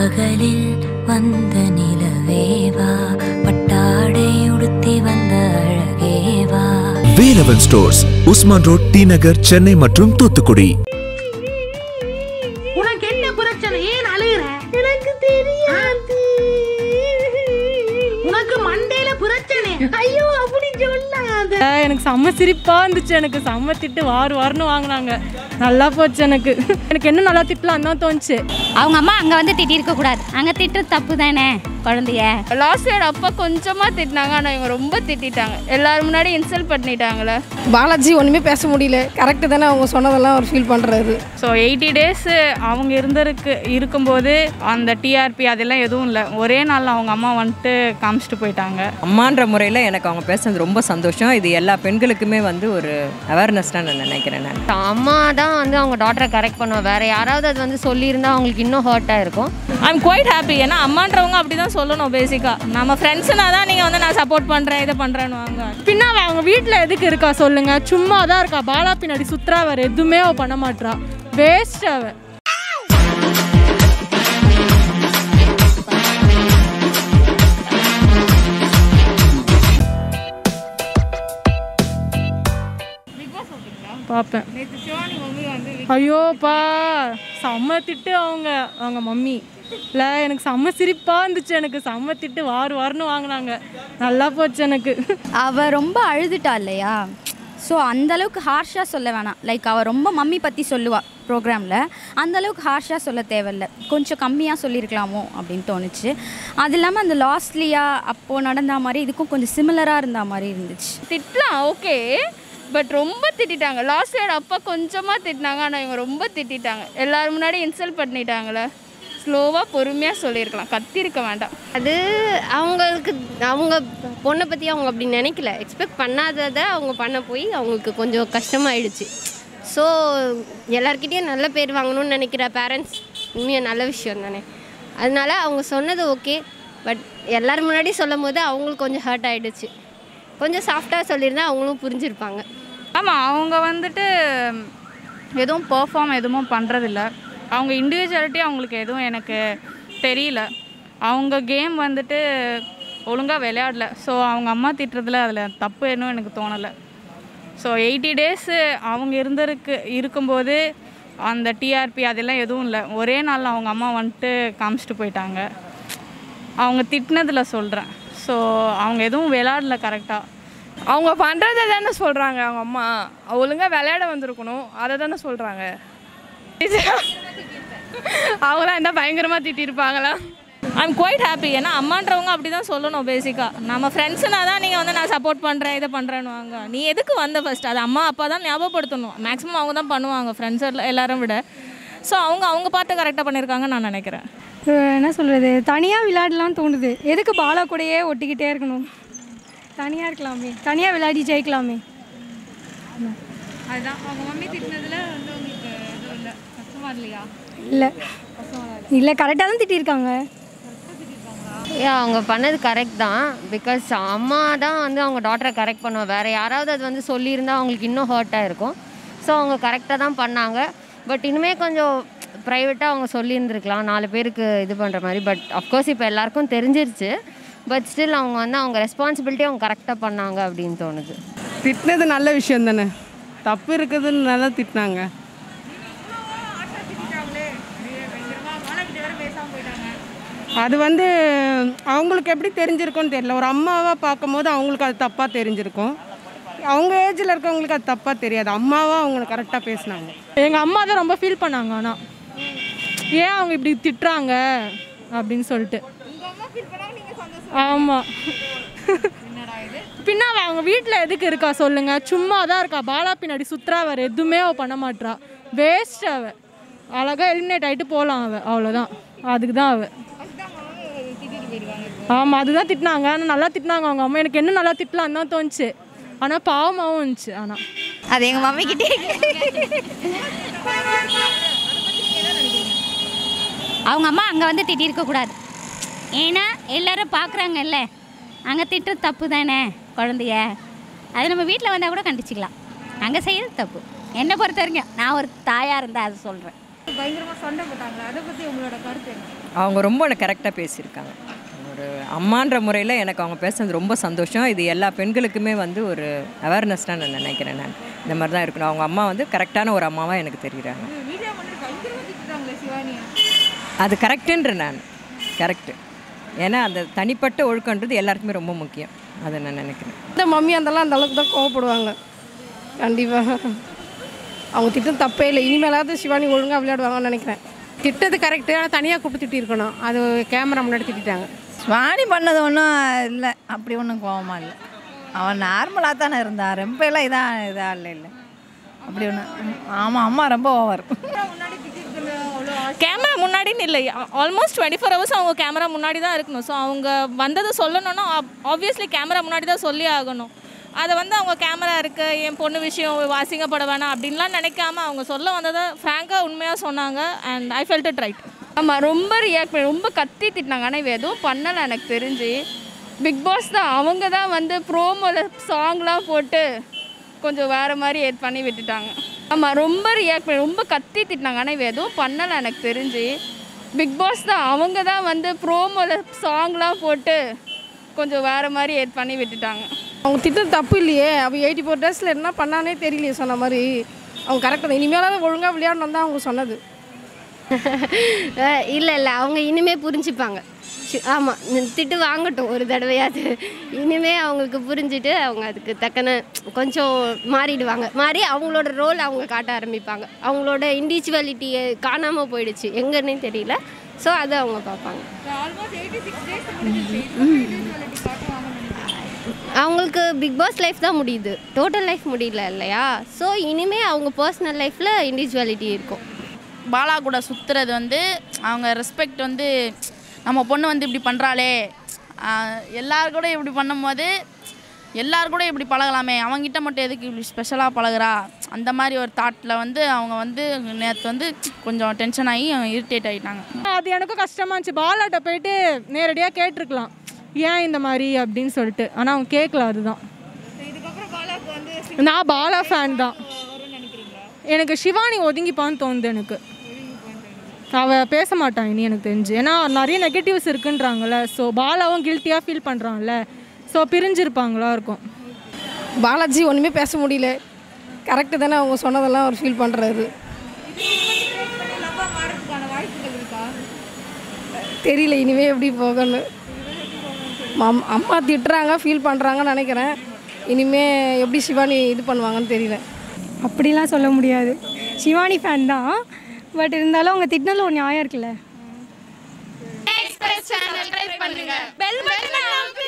பகலில் வந்த நிலவேவா பட்டாடை உடுத்தி வந்த அழகேவா Velavan stores Usman road T Nagar Chennai மற்றும் தூத்துக்குடி உனக்கு என்ன பிரச்சனை ஏன் அழுகுற எனக்கு தெரியாது உனக்கு மண்டையில பிரச்சனை ஐயோ அப்படி சொல்லாத எனக்கு செம்ம சிரிப்பாக இருந்துச்சு எனக்கு செம்ம திட்டு வாரு வாருன்னு வாங்கினாங்க நல்லா போச்சு எனக்கு எனக்கு என்ன நல்லா திட்டலாம் தான் தோணுச்சு அவங்க அம்மா அங்கே வந்து திட்டிருக்க கூடாது அங்கே திட்டு தப்பு தானே குழந்தைய லாஸ்ட் இயர் அப்பா கொஞ்சமாக திட்டினாங்க ஆனால் இவங்க ரொம்ப திட்டிட்டாங்க எல்லாரும் முன்னாடி இன்சல்ட் பண்ணிட்டாங்களே பாலாஜி ஒன்றுமே பேச முடியல கரெக்டு தானே அவங்க சொன்னதெல்லாம் அவர் ஃபீல் பண்ணுறாரு ஸோ எயிட்டி டேஸ் அவங்க இருந்திருக்கு இருக்கும்போது அந்த டிஆர்பி அதெல்லாம் எதுவும் இல்லை ஒரே நாளில் அவங்க அம்மா வந்துட்டு காமிச்சிட்டு போயிட்டாங்க அம்மான்ற முறையில் எனக்கு அவங்க பேசுனது ரொம்ப சந்தோஷம் இது எல்லா பெண்களுக்குமே வந்து ஒரு அவேர்னஸ் தான் நான் நினைக்கிறேன் நான் அம்மா தான் வந்து அவங்க டாட்டரை கரெக்ட் பண்ணுவோம் வேற யாராவது அது வந்து சொல்லியிருந்தா அவங்களுக்கு இன்னும் ஹர்ட்டாக இருக்கும் ஐம் குவைட் ஹாப்பி ஏன்னா அம்மான்றவங்க அப்படி தான் சொல்லணும் பேசிக்காக நம்ம ஃப்ரெண்ட்ஸ்னா தான் நீங்கள் வந்து நான் சப்போர்ட் பண்ணுறேன் இதை பண்ணுறேன்னு வாங்க பின்ன அவ அவங்க வீட்டில் எதுக்கு இருக்கா சொல்லுங்க சும்மா தான் இருக்கா பாலா பின்னாடி சுத்துறா வேற எதுவுமே அவ பண்ண மாட்றா வேஸ்ட் அவ பார்ப்பேன் ஐயோப்பா செம்ம திட்டு அவங்க அவங்க மம்மி இல்லை எனக்கு செம்ம சிரிப்பாக இருந்துச்சு எனக்கு செம்ம திட்டு வாரு வாருன்னு வாங்கினாங்க நல்லா போச்சு எனக்கு அவ ரொம்ப அழுதுட்டா இல்லையா ஸோ அந்த அளவுக்கு ஹார்ஷாக சொல்ல வேணாம் லைக் அவள் ரொம்ப மம்மி பற்றி சொல்லுவா ப்ரோக்ராமில் அந்த அளவுக்கு ஹார்ஷாக சொல்ல தேவையில்ல கொஞ்சம் கம்மியாக சொல்லியிருக்கலாமோ அப்படின்னு தோணுச்சு அது இல்லாமல் அந்த லாஸ்ட்லியாக அப்போது நடந்த மாதிரி இதுக்கும் கொஞ்சம் சிமிலராக இருந்த மாதிரி இருந்துச்சு திட்டலாம் ஓகே பட் ரொம்ப திட்டிட்டாங்க லாஸ்ட் இயர் அப்பா கொஞ்சமாக திட்டினாங்க ஆனால் இவங்க ரொம்ப திட்டிட்டாங்க எல்லாரும் முன்னாடி இன்சல்ட் பண்ணிட்டாங்களே ஸ்லோவாக பொறுமையாக சொல்லியிருக்கலாம் கத்திருக்க வேண்டாம் அது அவங்களுக்கு அவங்க பொண்ணை பற்றி அவங்க அப்படி நினைக்கல எக்ஸ்பெக்ட் பண்ணாததை அவங்க பண்ண போய் அவங்களுக்கு கொஞ்சம் கஷ்டமாயிடுச்சு ஸோ எல்லார்கிட்டயும் நல்ல பேர் வாங்கணும்னு நினைக்கிற பேரண்ட்ஸ் உண்மையாக நல்ல விஷயம் தானே அதனால அவங்க சொன்னது ஓகே பட் எல்லாரும் முன்னாடி சொல்லும் போது அவங்களுக்கு கொஞ்சம் ஹர்ட் ஆயிடுச்சு கொஞ்சம் சாஃப்டாக சொல்லியிருந்தா அவங்களும் புரிஞ்சிருப்பாங்க ஆமாம் அவங்க வந்துட்டு எதுவும் பெர்ஃபார்ம் எதுவும் பண்ணுறதில்ல அவங்க இண்டிவிஜுவாலிட்டி அவங்களுக்கு எதுவும் எனக்கு தெரியல அவங்க கேம் வந்துட்டு ஒழுங்காக விளையாடல ஸோ அவங்க அம்மா திட்டுறதுல அதில் தப்பு எதுவும் எனக்கு தோணலை ஸோ எயிட்டி டேஸு அவங்க இருந்திருக்கு இருக்கும்போது அந்த டிஆர்பி அதெல்லாம் எதுவும் இல்லை ஒரே நாளில் அவங்க அம்மா வந்துட்டு காமிச்சிட்டு போயிட்டாங்க அவங்க திட்டினதில் சொல்கிறேன் ஸோ அவங்க எதுவும் விளையாடல கரெக்டாக அவங்க பண்ணுறதை தானே சொல்கிறாங்க அவங்க அம்மா ஒழுங்காக விளையாட வந்திருக்கணும் அதை தானே சொல்கிறாங்க அவங்களாம் என்ன பயங்கரமாக திட்டிருப்பாங்களா ஐம் குவைட் ஹாப்பி ஏன்னா அம்மான்றவங்க அப்படி தான் சொல்லணும் பேசிக்காக நம்ம ஃப்ரெண்ட்ஸுனா தான் நீங்கள் வந்து நான் சப்போர்ட் பண்ணுறேன் இதை பண்ணுறேன்னு வாங்க நீ எதுக்கு வந்த ஃபர்ஸ்ட் அது அம்மா அப்பா தான் ஞாபகப்படுத்தணும் மேக்ஸிமம் அவங்க தான் பண்ணுவாங்க ஃப்ரெண்ட்ஸ் எல்லாரும் விட ஸோ அவங்க அவங்க பார்த்து கரெக்டாக பண்ணியிருக்காங்கன்னு நான் நினைக்கிறேன் என்ன சொல்கிறது தனியாக விளையாடலாம் தோணுது எதுக்கு பாலா கூடயே ஒட்டிக்கிட்டே இருக்கணும் தனியாக இருக்கலாமே தனியாக விளையாடி ஜெயிக்கலாமே அதுதான் அவங்க மம்மி திட்டினதில் வந்து உங்களுக்கு எதுவும் இல்லை கஷ்டமாக இல்லையா இல்லை இல்லை கரெக்டாக தான் திட்டியிருக்காங்க ஏ அவங்க பண்ணது கரெக்ட் தான் பிகாஸ் அம்மா தான் வந்து அவங்க டாட்டரை கரெக்ட் பண்ணுவோம் வேறு யாராவது அது வந்து சொல்லியிருந்தா அவங்களுக்கு இன்னும் ஹர்ட்டாக இருக்கும் ஸோ அவங்க கரெக்டாக தான் பண்ணாங்க பட் இனிமேல் கொஞ்சம் ப்ரைவேட்டாக அவங்க சொல்லியிருந்துருக்கலாம் நாலு பேருக்கு இது பண்ணுற மாதிரி பட் அஃப்கோர்ஸ் இப்போ எல்லாருக்கும் தெரிஞ்சிருச்சு பட் ஸ்டில் அவங்க வந்து அவங்க ரெஸ்பான்சிபிலிட்டி அவங்க கரெக்டாக பண்ணாங்க அப்படின்னு தோணுது திட்டினது நல்ல விஷயம் தானே தப்பு இருக்குதுன்னு நல்லா திட்டினாங்க அது வந்து அவங்களுக்கு எப்படி தெரிஞ்சிருக்கும்னு தெரியல ஒரு அம்மாவாக பார்க்கும்போது அவங்களுக்கு அது தப்பாக தெரிஞ்சிருக்கும் அவங்க ஏஜில் இருக்கவங்களுக்கு அது தப்பாக தெரியாது அம்மாவாக அவங்க கரெக்டாக பேசினாங்க எங்கள் அம்மா தான் ரொம்ப ஃபீல் பண்ணாங்க ஆனால் ஏன் அவங்க இப்படி திட்டுறாங்க அப்படின்னு சொல்லிட்டு ஆமாம் பின்ன அவ அவங்க வீட்டில் எதுக்கு இருக்கா சொல்லுங்க சும்மா தான் இருக்கா பாலா பின்னாடி சுத்துறா வேற எதுவுமே அவ பண்ண மாட்றா வேஸ்ட் அவ அழகா எலிமினேட் ஆகிட்டு போகலாம் அவ அவ்வளோதான் அதுக்கு தான் அவ ஆமாம் அதுதான் திட்டினாங்க ஆனால் நல்லா திட்டினாங்க அவங்க அம்மா எனக்கு என்ன நல்லா திட்டலாம் தான் தோணுச்சு ஆனால் பாவமாகவும் இருந்துச்சு ஆனால் அது எங்கள் மம்மி கிட்டே அவங்க அம்மா அங்கே வந்து திட்டிருக்க கூடாது ஏன்னா எல்லாரும் பார்க்குறாங்கல்ல அங்கே திட்டு தப்பு தானே குழந்தைய அது நம்ம வீட்டில் வந்தால் கூட கண்டிச்சிக்கலாம் அங்கே செய்யறது தப்பு என்னை பொறுத்த வரைக்கும் நான் ஒரு தாயாக இருந்தால் அதை சொல்கிறேன் பயங்கரமாக சண்டை போட்டாங்க அதை பற்றி உங்களோட கருத்து என்ன அவங்க ரொம்ப கரெக்டாக பேசியிருக்காங்க ஒரு அம்மான்ற முறையில் எனக்கு அவங்க பேசுனது ரொம்ப சந்தோஷம் இது எல்லா பெண்களுக்குமே வந்து ஒரு அவேர்னஸ் தான் நான் நினைக்கிறேன் நான் இந்த மாதிரி தான் இருக்கணும் அவங்க அம்மா வந்து கரெக்டான ஒரு அம்மாவாக எனக்கு தெரியுறாங்க அது கரெக்டுன்ற நான் கரெக்டு ஏன்னா அந்த தனிப்பட்ட ஒழுக்கன்றது எல்லாருக்குமே ரொம்ப முக்கியம் அதை நான் நினைக்கிறேன் இந்த மம்மி அந்தெல்லாம் அந்த அளவுக்கு தான் கோவப்படுவாங்க கண்டிப்பாக அவங்க திட்டம் தப்பே இல்லை இனிமேலாவது சிவானி ஒழுங்காக விளையாடுவாங்கன்னு நினைக்கிறேன் திட்டது கரெக்டு ஆனால் தனியாக கூப்பிட்டு திட்டிருக்கணும் அது கேமரா முன்னாடி திட்டாங்க சுவாணி பண்ணது ஒன்றும் இல்லை அப்படி ஒன்றும் கோவமா இல்லை அவன் நார்மலாக தானே இருந்தான் ரொம்ப எல்லாம் இதாக இதாக இல்லை இல்லை அப்படி ஒன்று ஆமாம் அம்மா ரொம்ப ஓவர் கேமரா முன்னாடின்னு இல்லை ஆல்மோஸ்ட் டுவெண்ட்டி ஃபோர் ஹவர்ஸ் அவங்க கேமரா முன்னாடி தான் இருக்கணும் ஸோ அவங்க வந்ததை சொல்லணும்னா ஆப்வியஸ்லி கேமரா முன்னாடி தான் சொல்லி ஆகணும் அதை வந்து அவங்க கேமரா இருக்கு என் பொண்ணு விஷயம் அசிங்கப்பட வேணாம் அப்படின்லாம் நினைக்காம அவங்க சொல்ல வந்ததை ஃப்ராங்காக உண்மையாக சொன்னாங்க and I felt it right ஆமாம் ரொம்ப ரியாக்ட் பண்ணி ரொம்ப கத்தி திட்டினாங்க ஆனால் இவ எதுவும் பண்ணலை எனக்கு தெரிஞ்சு பிக் பாஸ் தான் அவங்க தான் வந்து ப்ரோமோவில் சாங்லாம் போட்டு கொஞ்சம் வேறு மாதிரி ஏட் பண்ணி விட்டுட்டாங்க ஆமாம் ரொம்ப ரியாக்ட் பண்ணி ரொம்ப கத்தி திட்டினாங்க ஆனால் இவ எதுவும் பண்ணலை எனக்கு தெரிஞ்சு பிக் பாஸ் தான் அவங்க தான் வந்து ப்ரோமோவில் சாங்லாம் போட்டு கொஞ்சம் வேறு மாதிரி ஏட் பண்ணி விட்டுட்டாங்க அவங்க திட்டம் தப்பு இல்லையே அவள் எயிட்டி ஃபோர் டேஸில் என்ன பண்ணானே தெரியலையே சொன்ன மாதிரி அவங்க கரெக்டாக இனிமேலாவது ஒழுங்காக விளையாடணும் தான் அவங்க சொன்னது இல்லை இல்லை அவங்க இனிமே புரிஞ்சுப்பாங்க ஆமாம் திட்டு வாங்கட்டும் ஒரு தடவையாவது இனிமே அவங்களுக்கு புரிஞ்சுட்டு அவங்க அதுக்கு தக்கன கொஞ்சம் மாறிடுவாங்க மாறி அவங்களோட ரோல் அவங்க காட்ட ஆரம்பிப்பாங்க அவங்களோட இண்டிவிஜுவாலிட்டியை காணாமல் போயிடுச்சு எங்கன்னே தெரியல ஸோ அதை அவங்க பார்ப்பாங்க அவங்களுக்கு பிக் பாஸ் லைஃப் தான் முடியுது டோட்டல் லைஃப் முடியல இல்லையா ஸோ இனிமே அவங்க பர்சனல் லைஃப்பில் இண்டிவிஜுவாலிட்டி இருக்கும் பாலா கூட சுற்றுறது வந்து அவங்க ரெஸ்பெக்ட் வந்து நம்ம பொண்ணு வந்து இப்படி பண்ணுறாளே எல்லார் கூட இப்படி பண்ணும்போது எல்லார் கூட இப்படி பழகலாமே அவங்கிட்ட மட்டும் எதுக்கு இப்படி ஸ்பெஷலாக பழகுறா அந்த மாதிரி ஒரு தாட்டில் வந்து அவங்க வந்து நேற்று வந்து கொஞ்சம் டென்ஷன் ஆகி இரிட்டேட் ஆகிட்டாங்க அது எனக்கும் கஷ்டமா இருந்துச்சு பாலாட்ட போயிட்டு நேரடியாக கேட்டிருக்கலாம் ஏன் இந்த மாதிரி அப்படின்னு சொல்லிட்டு ஆனால் அவங்க கேட்கல அதுதான் நான் பாலா ஃபேன் தான் எனக்கு சிவானி ஒதுங்கிப்பான்னு தோணுது எனக்கு அவள் பேச மாட்டான் இனி எனக்கு தெரிஞ்சு ஏன்னா நிறைய நெகட்டிவ்ஸ் இருக்குன்றாங்கல்ல ஸோ பாலாவும் கில்ட்டியாக ஃபீல் பண்ணுறான்ல ஸோ பிரிஞ்சிருப்பாங்களா இருக்கும் பாலாஜி ஒன்றுமே பேச முடியல கரெக்டு தானே அவங்க சொன்னதெல்லாம் அவர் ஃபீல் பண்ணுறாரு தெரியல இனிமே எப்படி போகணும் அம் அம்மா திட்டுறாங்க ஃபீல் பண்ணுறாங்கன்னு நினைக்கிறேன் இனிமே எப்படி சிவானி இது பண்ணுவாங்கன்னு தெரியல அப்படிலாம் சொல்ல முடியாது சிவானி ஃபேன் தான் பட் இருந்தாலும் அவங்க திட்டினதில் ஒரு நியாயம் இருக்குல்ல எக்ஸ்பிரஸ் சேனல் ட்ரை பண்ணுங்க பெல் பட்டனை